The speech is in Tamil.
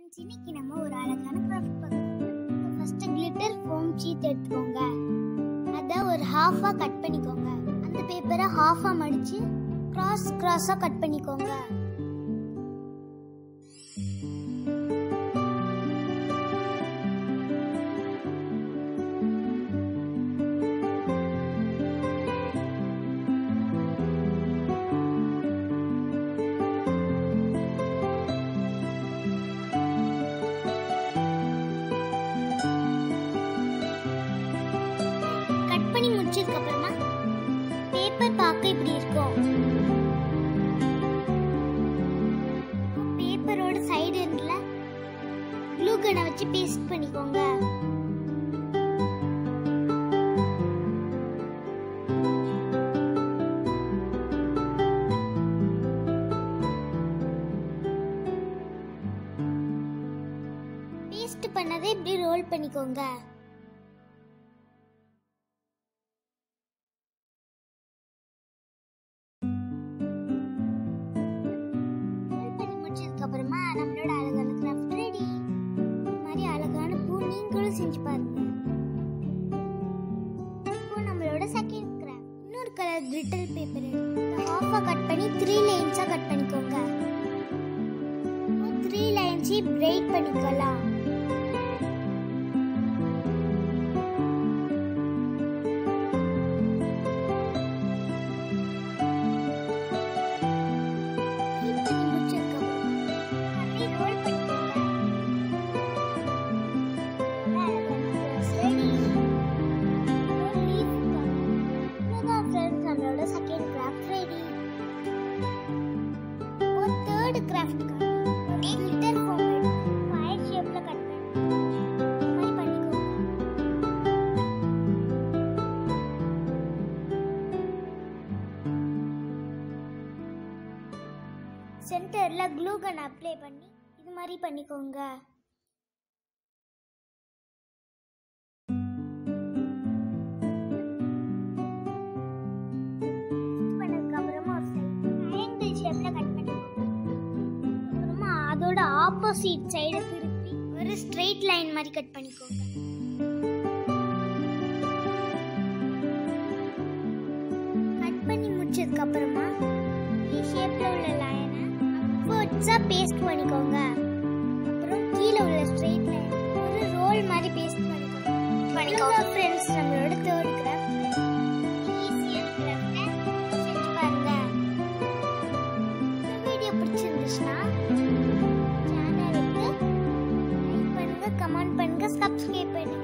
ஃப்ரெண்ட்ஸ் இன்னைக்கு நம்ம ஒரு அழகான கிராஃப்ட் பார்க்கலாம் ஃபர்ஸ்ட் கிளிட்டர் ஃபோம் ஷீட் எடுத்துக்கோங்க அதை ஒரு ஹாஃபா கட் பண்ணிக்கோங்க அந்த பேப்பரை ஹாஃபா மடிச்சு கிராஸ் கிராஸா கட் பண்ணிக்கோங்க கட் பண்ணி முடிச்சதுக்கு அப்புறமா பேப்பர் பார்க்க இப்படி இருக்கும் பேப்பரோட சைடு இருக்குல்ல க்ளூ கனை வச்சு பேஸ்ட் பண்ணிக்கோங்க பேஸ்ட் பண்ணதை இப்படி ரோல் பண்ணிக்கோங்க ரோல் பண்ணி முடிச்சதுக்கு அப்புறமா நம்மளோட அழகான கிராஃப்ட் ரெடி இந்த மாதிரி அழகான பூ நீங்களும் செஞ்சு பாருங்க இப்போ நம்மளோட செகண்ட் கிராஃப்ட் இன்னொரு கலர் கிளிட்டர் பேப்பர் ஹாஃபா கட் பண்ணி த்ரீ லைன்ஸா கட் பண்ணிக்கோங்க த்ரீ லைன்ஸையும் பிரைட் பண்ணிக்கலாம் Flip பண்ணி முடிச்சதுக்கு அப்புறமா அப்படியே roll பண்ணிக்கோங்க. Ready? ஒரு leaf தான். இவ்வளவுதான் friends நம்மளோட second craft ready. ஒரு third craft காணோம். ஒரு glitter foam எடுத்து fire shape ல cut பண்ணி இந்த மாதிரி பண்ணிக்கோங்க. சென்டர்ல க்ளூ கன் அப்ளை பண்ணி இது மாதிரி பண்ணிக்கோங்க பண்ணதுக்கு அப்புறமா ஒரு ட்ரையாங்கிள் ஷேப்ல கட் பண்ணிக்கோங்க அப்புறமா அதோட ஆப்போசிட் சைடு திருப்பி ஒரு ஸ்ட்ரெயிட் லைன் மாதிரி கட் பண்ணிக்கோங்க கட் பண்ணி முடிச்சதுக்கு அப்புறமா ஈ ஷேப்ல உள்ள லைனை அப்வர்ட்ஸா பேஸ்ட் பண்ணிக்கோங்க அப்புறம் கீழே உள்ள ஸ்ட்ரெயிட் லைன் ஒரு ரோல் மாதிரி பேஸ்ட் பண்ணிக்கோங்க பண்ணிக்கோங்க ஃப்ரெண்ட்ஸ் நம்மளோட தேர்ட் கிராஃப்ட் ஈஸியான கிராஃப்ட்டை செஞ்சு பாருங்க இந்த வீடியோ பிடிச்சிருந்துச்சுன்னா சேனலுக்கு லைக் பண்ணுங்க கமெண்ட் பண்ணுங்க சப்ஸ்கிரைப் பண்ணுங்க